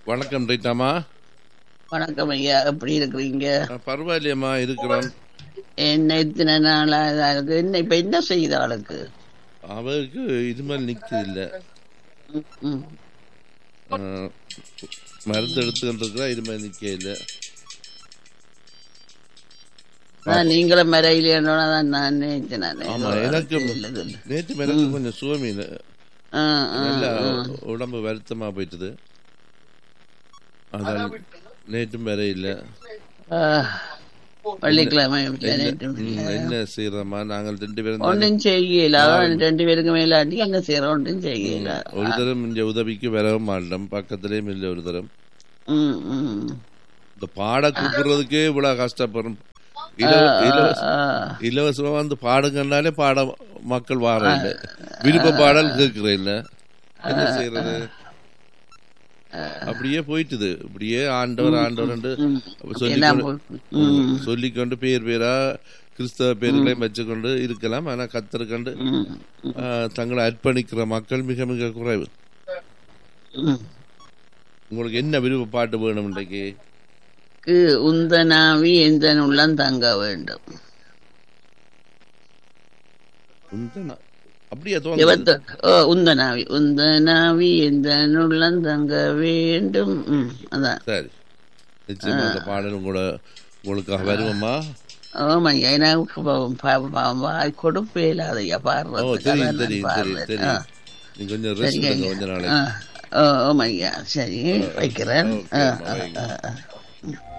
வணக்கம் ரைட்டாமா வணக்கம் ஐயா எப்படி இருக்கிறீங்க பரவாயில்லையம்மா இருக்கிறோம் என்ன இத்தனை நாளா இதா இருக்கு என்ன இப்ப என்ன செய்யுது ஆளுக்கு அவருக்கு இது மாதிரி நிற்கிறது இல்லை ம், ம். மருந்து எடுத்துக்கிட்டு இருக்கிறா இது மாதிரி நிற்க இல்லை நான் நீங்களும் மறையிலேன்னு தான் நான் நினைச்சேன் நான் ஆமா எனக்கு இல்லது இல்ல. நேற்று எனக்கு கொஞ்சம் சுவமீன் ஆ, ஆ, நல்ல ஆ. உடம்பு வருத்தமா போயிட்டுது அதான் நேற்றும் வேற இல்லை ஆ, வெள்ளிக்கிழமை ம், என்ன செய்யறோமா நாங்கள் ரெண்டு பேரும் தானே- ஒன்றும் செய்யல அதான் ரெண்டு பேருக்கு மேலாட்டி அங்க செய்யற ஒன்றும் செய்யல ஒரு தரம் இந்த உதவிக்கு வரவும் மாட்டோம் பக்கத்துலயும் இல்லை ஒரு தரம் ம், ம். இந்த பாட கூப்பிடுறதுக்கே இவ்வளவு கஷ்டப்படும் இலவ- இலவச ஆ, இலவசமா வந்து பாடுங்கன்னாலே பாட மக்கள் வார இல்ல விருப்ப பாடல் கேட்கிற இல்ல என்ன செய்யறது அப்படியே போயிட்டுது இப்படியே ஆண்டவர் ஆண்டவர் ம். சொல்லி எல்லாம் போய்- ம், சொல்லிக்கொண்டு பேர் பேரா கிறிஸ்தவ பேர்களையும் வச்சுக்கொண்டு இருக்கலாம் ஆனா கத்தருக்கண்டு ம், தங்களை அர்ப்பணிக்கிற மக்கள் மிக மிக குறைவு ம். உங்களுக்கு என்ன விருப்ப பாட்டு வேணும் இன்றைக்கு க்கு உந்தனாவி எந்த உள்ளம் தங்க வேண்டும் உந்தனா- அப்படியே தோணுது இருபத்தெட்டு ஓ உந்தனாவி உந்தனாவி எந்த உள்ளம் தங்க வேண்டும் ம், அதான் சரி நிச்சயமா அந்த பாடல் கூட உங்களுக்காக வருவோமா ஆமாய்யா எனக்கு ப- ப- ப- வாய் கொடுப்பே இல்லாதையா ஓ பாடுறதுக்கு தெரியும் அதான் நான் தெரியும் தெரியும் பாடுறேன். தெரியும் ஆ, நீங்க கொஞ்சம் ரெஸ்ட் சரிங்க எடுங்க ஐயா. கொஞ்ச ஆ, நாளைக்கு ஓ, ஆமாய்யா சரி வைக்கிறேன் ஓகே, ஆ, அம்மா, ஆ, வைங்க. ஆ, ஆ.